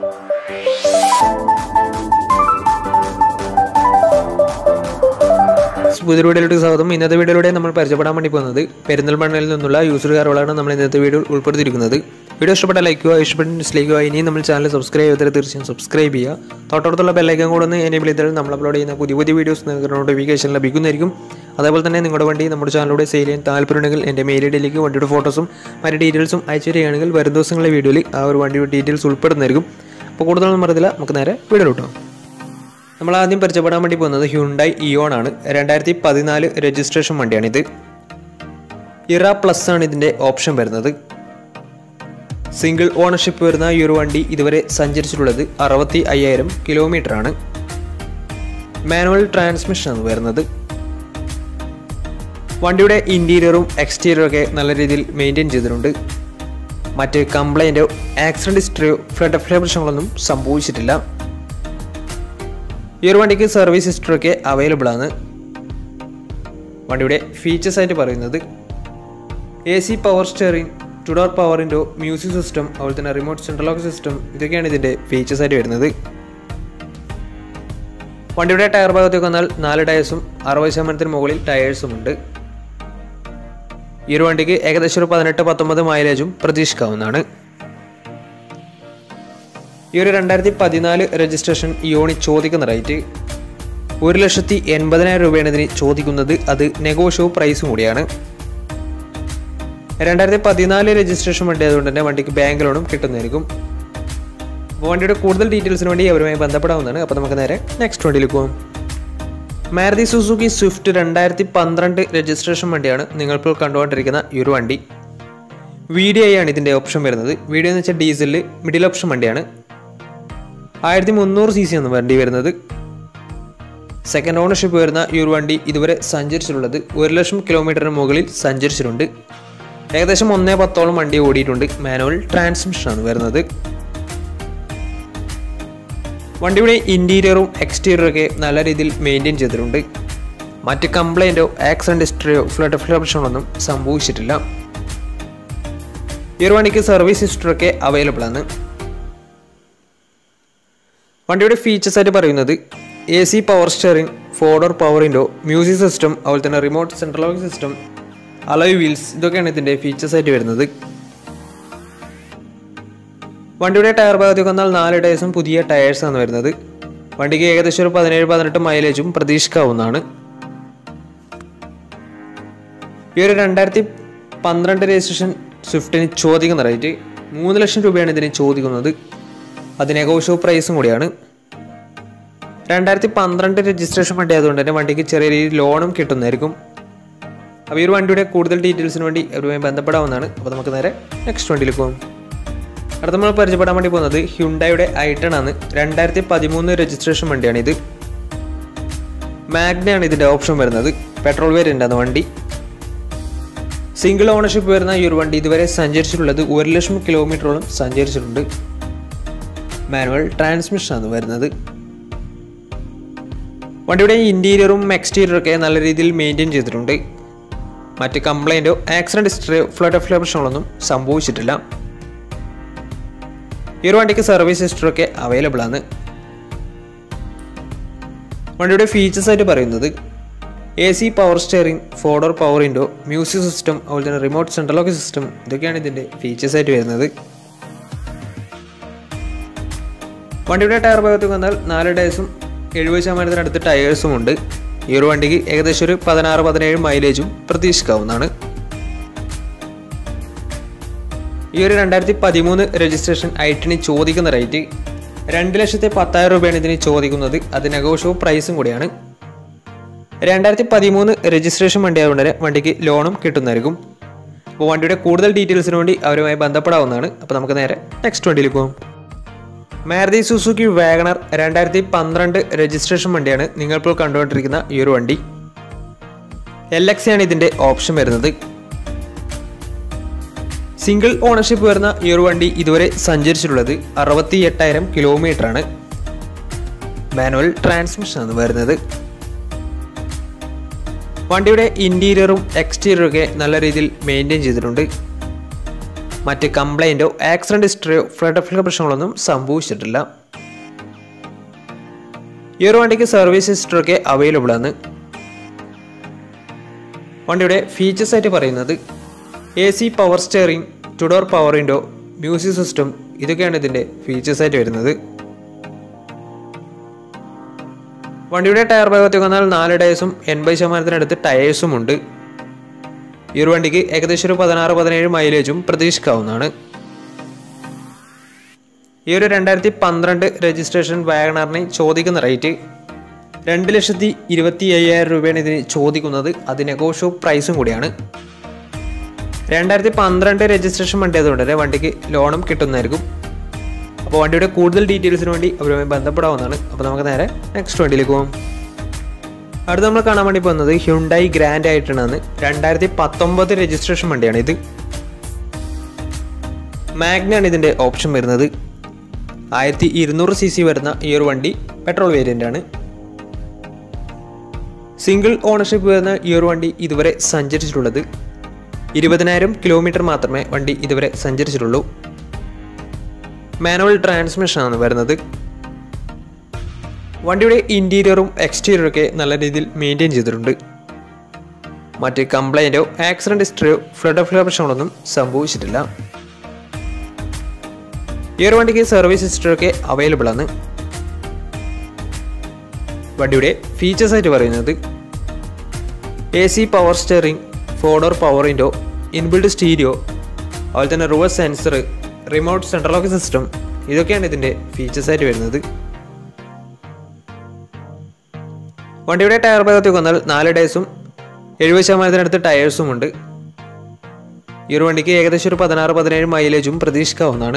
പുതിയൊരു വീഡിയോയിലോട്ട് സ്വാഗതം ഇന്നത്തെ വീഡിയോയിലൂടെ നമ്മൾ പരിചയപ്പെടാൻ വേണ്ടി പോകുന്നത് പെരിന്തൽമണ്ണയിൽ നിന്നുള്ള യൂസർ കാറുകളാണ് നമ്മൾ ഇന്നത്തെ വീഡിയോ ഉൾപ്പെടുത്തിയിരിക്കുന്നത് വീഡിയോ ഇഷ്ടപ്പെട്ട ലൈക്ക് ചെയ്യുക ഇഷ്ടപ്പെട്ട ഡിസ്ലൈക്ക് ചെയ്യുക ഇനിയും നമ്മൾ ചാനൽ സബ്സ്ക്രൈബ് ചെയ്താൽ തീർച്ചയായും സബ്സ്ക്രൈബ് ചെയ്യുക തൊട്ടടുത്തുള്ള ബെല്ലൈക്കൻ കൂടെ ഒന്ന് എനേബിൾ ചെയ്താൽ നമ്മൾ അപ്ലോഡ് ചെയ്യുന്ന പുതിയ പുതിയ വീഡിയോസ് നിങ്ങൾക്ക് നോട്ടിഫിക്കേഷൻ ലഭിക്കുന്നതായിരിക്കും അതേപോലെ തന്നെ നിങ്ങളുടെ വണ്ടി നമ്മുടെ ചാനലിലൂടെ സെയിൽ ചെയ്യാൻ താല്പര്യമുണ്ടെങ്കിൽ എൻ്റെ മെയിൽ ഐ ഡിയിലേക്ക് വണ്ടിയുടെ ഫോട്ടോസും മറ്റു ഡീറ്റെയിൽസും അയച്ചു തരികയാണെങ്കിൽ വരും ദിവസങ്ങളിലെ വീഡിയോയിൽ ആ ഒരു വണ്ടിയുടെ ഡീറ്റെയിൽസ് ഉൾപ്പെടുന്നതായിരിക്കും അപ്പോൾ കൂടുതലൊന്നും പറഞ്ഞില്ല നമുക്ക് നേരെ വീഡിയോയിലോട്ടോ നമ്മൾ ആദ്യം പരിചയപ്പെടാൻ വേണ്ടി പോകുന്നത് ഹ്യുണ്ടായി ഇയോൺ ആണ് രണ്ടായിരത്തി പതിനാല് രജിസ്ട്രേഷൻ വണ്ടിയാണിത് ഇറ പ്ലസ് ആണ് ഇതിൻ്റെ ഓപ്ഷൻ വരുന്നത് സിംഗിൾ ഓണർഷിപ്പ് വരുന്ന ഈ ഒരു വണ്ടി ഇതുവരെ സഞ്ചരിച്ചിട്ടുള്ളത് അറുപത്തി അയ്യായിരം കിലോമീറ്റർ ആണ് മാനുവൽ ട്രാൻസ്മിഷൻ ആണ് വരുന്നത് വണ്ടിയുടെ ഇൻറ്റീരിയറും എക്സ്റ്റീരിയറും ഒക്കെ നല്ല രീതിയിൽ മെയിൻറ്റെയിൻ ചെയ്തിട്ടുണ്ട് മറ്റ് കംപ്ലൈൻറ്റോ ആക്സിഡൻറ്റ് ഹിസ്റ്ററിയോ ഫ്ലഡ് പ്രശ്നങ്ങളൊന്നും സംഭവിച്ചിട്ടില്ല ഈ ഒരു വണ്ടിക്ക് സർവീസ് ഹിസ്റ്ററി ഒക്കെ അവൈലബിൾ ആണ് വണ്ടിയുടെ ഫീച്ചേഴ്സ് ആയിട്ട് പറയുന്നത് A C power steering two door power window music system അതുപോലെ തന്നെ റിമോട്ട് സെൻട്രൽ ലോക്ക് സിസ്റ്റം ഇതൊക്കെയാണ് ഇതിൻ്റെ ഫീച്ചേഴ്സ് ആയിട്ട് വരുന്നത് വണ്ടിയുടെ ടയർ ഭാഗത്തേക്ക് വന്നാൽ നാല് ടയേഴ്സും അറുപത് ശതമാനത്തിന് മുകളിൽ ടയേഴ്സും ഉണ്ട് ഈ ഒരു വണ്ടിക്ക് ഏകദേശം ഒരു പതിനെട്ട് പത്തൊമ്പത് മൈലേജും പ്രതീക്ഷിക്കാവുന്നതാണ് ഈ ഒരു രണ്ടായിരത്തി പതിനാല് രജിസ്ട്രേഷൻ ഇയോണി ചോദിക്കുന്ന റേറ്റ് ഒരു ലക്ഷത്തി എൺപതിനായിരം രൂപയാണ് ഇതിന് ചോദിക്കുന്നത് അത് നെഗോഷ്യോ പ്രൈസും കൂടിയാണ് രണ്ടായിരത്തി പതിനാല് രജിസ്ട്രേഷൻ വണ്ടി ആയതുകൊണ്ട് തന്നെ വണ്ടിക്ക് ബാങ്ക് ലോണും കിട്ടുന്നതായിരിക്കും അപ്പോൾ വണ്ടിയുടെ കൂടുതൽ ഡീറ്റെയിൽസിന് വേണ്ടി അവരുമായി ബന്ധപ്പെടാവുന്നതാണ് അപ്പോൾ നമുക്ക് നേരെ നെക്സ്റ്റ് വണ്ടിയിലേക്ക് പോകാം മാരുതി സുസുക്കി സ്വിഫ്റ്റ് രണ്ടായിരത്തി പന്ത്രണ്ട് രജിസ്ട്രേഷൻ വണ്ടിയാണ് നിങ്ങളിപ്പോൾ കണ്ടുകൊണ്ടിരിക്കുന്ന ഈ ഒരു വണ്ടി വീഡിയോ ആണ് ഇതിൻ്റെ ഓപ്ഷൻ വരുന്നത് വീഡിയോ എന്ന് വെച്ചാൽ ഡീസലിൽ മിഡിൽ ഓപ്ഷൻ വണ്ടിയാണ് ആയിരത്തി മുന്നൂറ് സി സി ആണ് വണ്ടി വരുന്നത് സെക്കൻഡ് ഓണർഷിപ്പ് വരുന്ന ഈ ഒരു വണ്ടി ഇതുവരെ സഞ്ചരിച്ചിട്ടുള്ളത് ഒരു ലക്ഷം കിലോമീറ്ററിന് മുകളിൽ സഞ്ചരിച്ചിട്ടുണ്ട് ഏകദേശം ഒന്നേ പത്തോളം വണ്ടി ഓടിയിട്ടുണ്ട് മാനുവൽ ട്രാൻസ്മിഷനാണ് വരുന്നത് വണ്ടിയുടെ ഇൻറ്റീരിയറും എക്സ്റ്റീരിയറും ഒക്കെ നല്ല രീതിയിൽ മെയിൻറ്റെയിൻ ചെയ്തിട്ടുണ്ട് മറ്റ് കംപ്ലൈൻറ്റോ ആക്സിഡൻറ്റ് ഹിസ്റ്ററിയോ ഫ്ലഡ് പ്രശ്നങ്ങളൊന്നും സംഭവിച്ചിട്ടില്ല ഈ ഒരു വണ്ടിക്ക് സർവീസ് ഹിസ്റ്ററി ഒക്കെ അവൈലബിൾ ആണ് വണ്ടിയുടെ ഫീച്ചേഴ്സ് ആയിട്ട് പറയുന്നത് A C power steering four door power window music system അതുപോലെ തന്നെ remote central locking system alloy wheels ഇതൊക്കെയാണ് ഇതിൻ്റെ ഫീച്ചേഴ്സ് ആയിട്ട് വരുന്നത് വണ്ടിയുടെ ടയർ ഭാഗത്തേക്ക് വന്നാൽ നാല് ടയേഴ്സും പുതിയ ടയേഴ്സാണ് വരുന്നത് വണ്ടിക്ക് ഏകദേശം ഒരു പതിനേഴ് പതിനെട്ട് മൈലേജും പ്രതീക്ഷിക്കാവുന്നതാണ് ഈ ഒരു രണ്ടായിരത്തി പന്ത്രണ്ട് രജിസ്ട്രേഷൻ സ്വിഫ്റ്റിന് ചോദിക്കുന്ന റേറ്റ് മൂന്ന് ലക്ഷം രൂപയാണ് ഇതിന് ചോദിക്കുന്നത് അത് നെഗോഷ്യോ പ്രൈസും കൂടിയാണ് രണ്ടായിരത്തി പന്ത്രണ്ട് രജിസ്ട്രേഷൻ വണ്ടി ആയതുകൊണ്ട് തന്നെ വണ്ടിക്ക് ചെറിയ രീതിയിൽ ലോണും കിട്ടുന്നതായിരിക്കും അപ്പോൾ ഈ ഒരു വണ്ടിയുടെ കൂടുതൽ ഡീറ്റെയിൽസിന് വേണ്ടി അവരുമായി ബന്ധപ്പെടാവുന്നതാണ് അപ്പോൾ നമുക്ക് നേരെ നെക്സ്റ്റ് വണ്ടിയിലേക്ക് പോകും അടുത്ത നമ്മൾ പരിചയപ്പെടാൻ വേണ്ടി പോകുന്നത് ഹ്യുണ്ടായുടെ ഐട്ടൺ ആണ് രണ്ടായിരത്തി പതിമൂന്ന് രജിസ്ട്രേഷൻ വണ്ടിയാണിത് മാഗ്നയാണ് ഇതിൻ്റെ ഓപ്ഷൻ വരുന്നത് പെട്രോൾ വേരിയൻ്റ് ആണ് വണ്ടി സിംഗിൾ ഓണർഷിപ്പ് വരുന്ന ഈ ഒരു വണ്ടി ഇതുവരെ സഞ്ചരിച്ചിട്ടുള്ളത് ഒരു ലക്ഷം കിലോമീറ്ററോളം സഞ്ചരിച്ചിട്ടുണ്ട് മാനുവൽ ട്രാൻസ്മിഷനാണ് വരുന്നത് വണ്ടിയുടെ ഇൻറ്റീരിയറും എക്സ്റ്റീരിയറും ഒക്കെ നല്ല രീതിയിൽ മെയിൻറ്റെയിൻ ചെയ്തിട്ടുണ്ട് മറ്റ് കംപ്ലൈൻറ്റോ ആക്സിഡൻറ്റ് ഹിസ്റ്ററിയോ ഫ്ലഡ് ഓഫ് പ്രശ്നങ്ങളൊന്നും സംഭവിച്ചിട്ടില്ല ഈ ഒരു വണ്ടിക്ക് സർവീസ് ഹിസ്റ്ററി ഒക്കെ അവൈലബിൾ ആണ് വണ്ടിയുടെ ഫീച്ചേഴ്സ് ആയിട്ട് പറയുന്നത് A C power steering four door power window music system അതുപോലെ തന്നെ റിമോട്ട് സെൻട്രൽ ലോക്ക് സിസ്റ്റം ഇതൊക്കെയാണ് ഇതിൻ്റെ ഫീച്ചേഴ്സ് ആയിട്ട് വരുന്നത് വണ്ടിയുടെ ടയർ ഭാഗത്തേക്ക് വന്നാൽ നാല് ടയേഴ്സും എഴുപത് ശതമാനത്തിനടുത്ത് ടയേഴ്സും ഉണ്ട് ഈ ഒരു വണ്ടിക്ക് ഏകദേശം ഒരു പതിനാറ് പതിനേഴ് മൈലേജും പ്രതീക്ഷിക്കാവുന്നതാണ് ഈ ഒരു രണ്ടായിരത്തി പതിമൂന്ന് രജിസ്ട്രേഷൻ ഐറ്റിന് ചോദിക്കുന്ന റേറ്റ് രണ്ട് ലക്ഷത്തി പത്തായിരം രൂപയാണ് ഇതിന് ചോദിക്കുന്നത് അത് നെഗോഷ്യോ പ്രൈസും കൂടിയാണ് രണ്ടായിരത്തി പതിമൂന്ന് രജിസ്ട്രേഷൻ വണ്ടി ആയതുകൊണ്ട് തന്നെ വണ്ടിക്ക് ലോണും കിട്ടുന്നതായിരിക്കും അപ്പോൾ വണ്ടിയുടെ കൂടുതൽ ഡീറ്റെയിൽസിന് വേണ്ടി അവരുമായി ബന്ധപ്പെടാവുന്നതാണ് അപ്പോൾ നമുക്ക് നേരെ നെക്സ്റ്റ് വണ്ടിയിലേക്ക് പോകും മാരുതി സുസുക്കി വാഗണർ രണ്ടായിരത്തി പന്ത്രണ്ട് രജിസ്ട്രേഷൻ വണ്ടിയാണ് നിങ്ങളിപ്പോൾ കണ്ടുകൊണ്ടിരിക്കുന്ന ഈ ഒരു വണ്ടി എൽ എക്സ് ആണ് ഇതിൻ്റെ ഓപ്ഷൻ വരുന്നത് സിംഗിൾ ഓണർഷിപ്പ് വരുന്ന ഈ ഒരു വണ്ടി ഇതുവരെ സഞ്ചരിച്ചിട്ടുള്ളത് അറുപത്തി എട്ടായിരം കിലോമീറ്റർ ആണ് മാനുവൽ ട്രാൻസ്മിഷൻ ആണ് വരുന്നത് വണ്ടിയുടെ ഇൻറ്റീരിയറും എക്സ്റ്റീരിയറും ഒക്കെ നല്ല രീതിയിൽ മെയിൻറ്റെയിൻ ചെയ്തിട്ടുണ്ട് മറ്റ് കംപ്ലൈൻറ്റോ ആക്സിഡൻറ്റ് ഹിസ്റ്ററിയോ ഫ്ലഡ് അഫ്ലിക പ്രശ്നങ്ങളൊന്നും സംഭവിച്ചിട്ടില്ല ഈ ഒരു വണ്ടിക്ക് സർവീസ് ഹിസ്റ്ററൊക്കെ അവൈലബിൾ ആണ് വണ്ടിയുടെ ഫീച്ചേഴ്സ് ആയിട്ട് പറയുന്നത് A C power steering two door power window music system ഇതൊക്കെയാണ് ഇതിൻ്റെ ഫീച്ചേഴ്സ് ആയിട്ട് വരുന്നത് വണ്ടിയുടെ ടയർ ഭാഗത്തേക്ക് വന്നാൽ നാല് ടയേഴ്സും എൺപത് ശതമാനത്തിനടുത്ത് ടയേഴ്സും ഉണ്ട് ഈ ഒരു വണ്ടിക്ക് ഏകദേശം ഒരു പതിനാറ് പതിനേഴ് മൈലേജും പ്രതീക്ഷിക്കാവുന്നതാണ് ഈ ഒരു രണ്ടായിരത്തി പന്ത്രണ്ട് രജിസ്ട്രേഷൻ വാഗണറിന് ചോദിക്കുന്ന റേറ്റ് രണ്ട് ലക്ഷത്തി ഇരുപത്തി അയ്യായിരം രൂപയാണ് ഇതിന് ചോദിക്കുന്നത് അത് നെഗോഷ്യോ പ്രൈസും കൂടിയാണ് രണ്ടായിരത്തി പന്ത്രണ്ട് രജിസ്ട്രേഷൻ വണ്ടി ആയതുകൊണ്ട് തന്നെ വണ്ടിക്ക് ലോണും കിട്ടുന്നതായിരിക്കും അപ്പോൾ വണ്ടിയുടെ കൂടുതൽ ഡീറ്റെയിൽസിന് വേണ്ടി അവരുമായി ബന്ധപ്പെടാവുന്നതാണ് അപ്പോൾ നമുക്ക് നേരെ നെക്സ്റ്റ് വണ്ടിയിലേക്ക് പോകാം അടുത്ത് നമ്മൾ കാണാൻ വേണ്ടി പോകുന്നത് ഹ്യുണ്ടായി ഗ്രാൻഡ് ആയിട്ടാണ് രണ്ടായിരത്തി പത്തൊമ്പത് രജിസ്ട്രേഷൻ വണ്ടിയാണ് ഇത് മാഗ്നാണ് ഇതിൻ്റെ ഓപ്ഷൻ വരുന്നത് ആയിരത്തി ഇരുന്നൂറ് സി സി വരുന്ന ഈ ഒരു വണ്ടി പെട്രോൾ വേരിയൻ്റ് ആണ് സിംഗിൾ ഓണർഷിപ്പ് വരുന്ന ഈ ഒരു വണ്ടി ഇതുവരെ സഞ്ചരിച്ചിട്ടുള്ളത് ഇരുപതിനായിരം കിലോമീറ്റർ മാത്രമേ വണ്ടി ഇതുവരെ സഞ്ചരിച്ചിട്ടുള്ളൂ മാനുവൽ ട്രാൻസ്മിഷനാണ് വരുന്നത് വണ്ടിയുടെ ഇൻറ്റീരിയറും എക്സ്റ്റീരിയറും ഒക്കെ നല്ല രീതിയിൽ മെയിൻറ്റെയിൻ ചെയ്തിട്ടുണ്ട് മറ്റ് കംപ്ലൈൻറ്റോ ആക്സിഡൻറ്റ് ഹിസ്റ്ററിയോ ഫ്ലഡ് ഓഫ് പ്രശ്നങ്ങളൊന്നും സംഭവിച്ചിട്ടില്ല ഈ ഒരു വണ്ടിക്ക് സർവീസ് ഹിസ്റ്ററിയൊക്കെ അവൈലബിൾ ആണ് വണ്ടിയുടെ ഫീച്ചേഴ്സ് ആയിട്ട് പറയുന്നത് A C power steering four door power window inbuilt stereo അതുപോലെ തന്നെ reverse sensor remote central lock system ഇതൊക്കെയാണ് ഇതിൻ്റെ ഫീച്ചേഴ്സ് ആയിട്ട് വരുന്നത് വണ്ടിയുടെ ടയർ ഭാഗത്തേക്ക് വന്നാൽ നാല് ടയേഴ്സും എഴുപത് ശതമാനത്തിനടുത്ത് ടയേഴ്സും ഉണ്ട് ഈ ഒരു വണ്ടിക്ക് ഏകദേശം ഒരു പതിനാറ് പതിനേഴ് മൈലേജും പ്രതീക്ഷിക്കാവുന്നതാണ്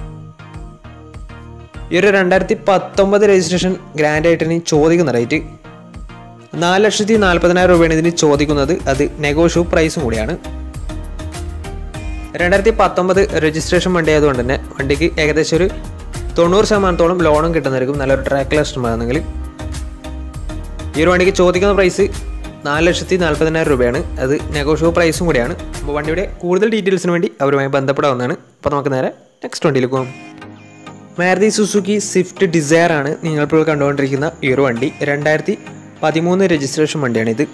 ഈ ഒരു രണ്ടായിരത്തി പത്തൊമ്പത് രജിസ്ട്രേഷൻ ഗ്രാൻഡ് ആയിട്ട് ഇനി ചോദിക്കുന്ന റേറ്റ് നാല് ലക്ഷത്തി നാൽപ്പതിനായിരം രൂപയാണ് ഇതിന് ചോദിക്കുന്നത് അത് നെഗോഷ്യോ പ്രൈസും കൂടിയാണ് രണ്ടായിരത്തി പത്തൊമ്പത് രജിസ്ട്രേഷൻ വണ്ടി ആയതുകൊണ്ട് തന്നെ വണ്ടിക്ക് ഏകദേശം ഒരു തൊണ്ണൂറ് ശതമാനത്തോളം ലോണും കിട്ടുന്നതായിരിക്കും നല്ലൊരു ട്രാക്ക് കസ്റ്റമറാണെങ്കിൽ ഈ ഒരു വണ്ടിക്ക് ചോദിക്കുന്ന പ്രൈസ് നാല് ലക്ഷത്തി നാൽപ്പതിനായിരം രൂപയാണ് അത് നെഗോഷ്യോ പ്രൈസും കൂടിയാണ് അപ്പോൾ വണ്ടിയുടെ കൂടുതൽ ഡീറ്റെയിൽസിന് വേണ്ടി അവരുമായി ബന്ധപ്പെടാവുന്നതാണ് അപ്പോൾ നമുക്ക് നേരെ നെക്സ്റ്റ് വണ്ടിയിലേക്ക് പോകാം മാരുതി സുസുക്കി സ്വിഫ്റ്റ് ഡിസയർ ആണ് നിങ്ങളിപ്പോൾ കണ്ടുകൊണ്ടിരിക്കുന്ന ഈ ഒരു വണ്ടി രണ്ടായിരത്തി പതിമൂന്ന് രജിസ്ട്രേഷൻ വണ്ടിയാണിത്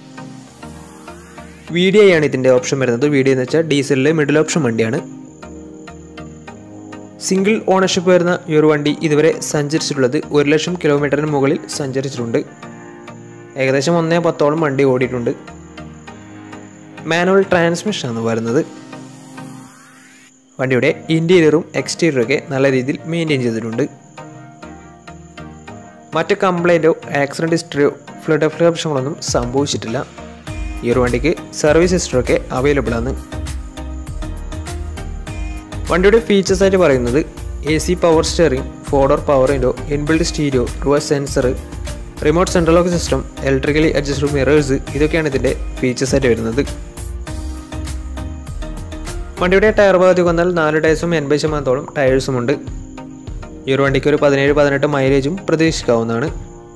വി ഡി ഐ ആണ് ഇതിൻ്റെ ഓപ്ഷൻ വരുന്നത് വി ഡി എന്ന് വെച്ചാൽ ഡീസലിലെ മിഡിൽ ഓപ്ഷൻ വണ്ടിയാണ് സിംഗിൾ ഓണർഷിപ്പ് വരുന്ന ഈ ഒരു വണ്ടി ഇതുവരെ സഞ്ചരിച്ചിട്ടുള്ളത് ഒരു ലക്ഷം കിലോമീറ്ററിന് മുകളിൽ സഞ്ചരിച്ചിട്ടുണ്ട് ഏകദേശം ഒന്നേ പത്തോളം വണ്ടി ഓടിയിട്ടുണ്ട് മാനുവൽ ട്രാൻസ്മിഷൻ ആണ് വരുന്നത് വണ്ടിയുടെ ഇൻറ്റീരിയറും എക്സ്റ്റീരിയറും ഒക്കെ നല്ല രീതിയിൽ മെയിൻറ്റെയിൻ ചെയ്തിട്ടുണ്ട് മറ്റ് കംപ്ലൈൻറ്റോ ആക്സിഡൻറ്റ് ഹിസ്റ്ററിയോ ഫ്ലഡ് ഓഫ് പ്രശ്നങ്ങളൊന്നും സംഭവിച്ചിട്ടില്ല ഈ ഒരു വണ്ടിക്ക് സർവീസ് ഹിസ്റ്ററൊക്കെ അവൈലബിൾ ആണ് വണ്ടിയുടെ ഫീച്ചേഴ്സ് ആയിട്ട് പറയുന്നത് A C power steering four door power window inbuilt stereo reverse sensor remote central lock system electrically adjusted mirrors ഇതൊക്കെയാണ് ഇതിൻ്റെ ഫീച്ചേഴ്സ് ആയിട്ട് വരുന്നത് വണ്ടിയുടെ ടയർ ഭാഗത്തേക്ക് വന്നാൽ നാല് ടയേഴ്സും എൺപത് ശതമാനത്തോളം ടയേഴ്സും ഉണ്ട് ഈ ഒരു വണ്ടിക്ക് ഒരു പതിനേഴ് പതിനെട്ട് മൈലേജും പ്രതീക്ഷിക്കാവുന്നതാണ്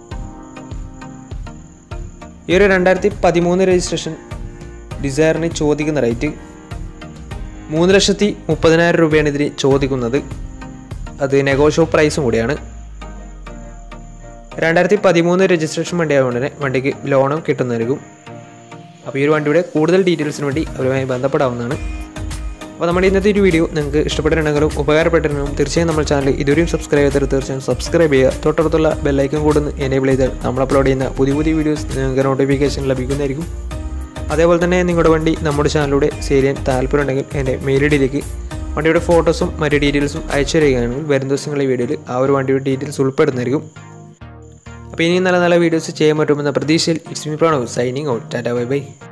ഈ ഒരു രണ്ടായിരത്തി പതിമൂന്ന് രജിസ്ട്രേഷൻ ഡിസയറിന് ചോദിക്കുന്ന റേറ്റ് മൂന്ന് ലക്ഷത്തി മുപ്പതിനായിരം രൂപയാണ് ഇതിന് ചോദിക്കുന്നത് അത് നെഗോഷ്യോ പ്രൈസും കൂടിയാണ് രണ്ടായിരത്തി പതിമൂന്ന് രജിസ്ട്രേഷൻ വണ്ടി ആയതുകൊണ്ട് തന്നെ വണ്ടിക്ക് ലോണും കിട്ടുന്നതായിരിക്കും അപ്പോൾ ഈ ഒരു വണ്ടിയുടെ കൂടുതൽ ഡീറ്റെയിൽസിന് വേണ്ടി അവരുമായി ബന്ധപ്പെടാവുന്നതാണ് അപ്പോൾ നമ്മുടെ ഇന്നത്തെ ഒരു വീഡിയോ നിങ്ങൾക്ക് ഇഷ്ടപ്പെട്ടിട്ടുണ്ടെങ്കിലും ഉപകാരപ്പെട്ടിട്ടുണ്ടെങ്കിലും തീർച്ചയായും നമ്മുടെ ചാനൽ ഇതുവരെയും സബ്സ്ക്രൈബ് ചെയ്തത് തീർച്ചയായും സബ്സ്ക്രൈബ് ചെയ്യുക തൊട്ടടുത്തുള്ള ബെല്ലൈക്കൻ കൂടെ എനേബിൾ ചെയ്താൽ നമ്മൾ അപ്ലോഡ് ചെയ്യുന്ന പുതിയ പുതിയ വീഡിയോസ് നിങ്ങൾക്ക് നോട്ടിഫിക്കേഷൻ ലഭിക്കുന്നതായിരിക്കും അതേപോലെ തന്നെ നിങ്ങളുടെ വണ്ടി നമ്മുടെ ചാനലിലൂടെ സെയിൽ ചെയ്യാൻ താല്പര്യമുണ്ടെങ്കിൽ എൻ്റെ മെയിൽ ഐ ഡിയിലേക്ക് വണ്ടിയുടെ ഫോട്ടോസും മറ്റ് ഡീറ്റെയിൽസും അയച്ചു തരികയാണെങ്കിൽ വരും ദിവസങ്ങളിലെ വീഡിയോയിൽ ആ ഒരു വണ്ടിയുടെ ഡീറ്റെയിൽസ് ഉൾപ്പെടുന്നതായിരിക്കും അപ്പോൾ ഇനിയും നല്ല നല്ല വീഡിയോസ് ചെയ്യാൻ പറ്റുമെന്ന പ്രതീക്ഷയിൽ it's me Pranav signing out tata bye by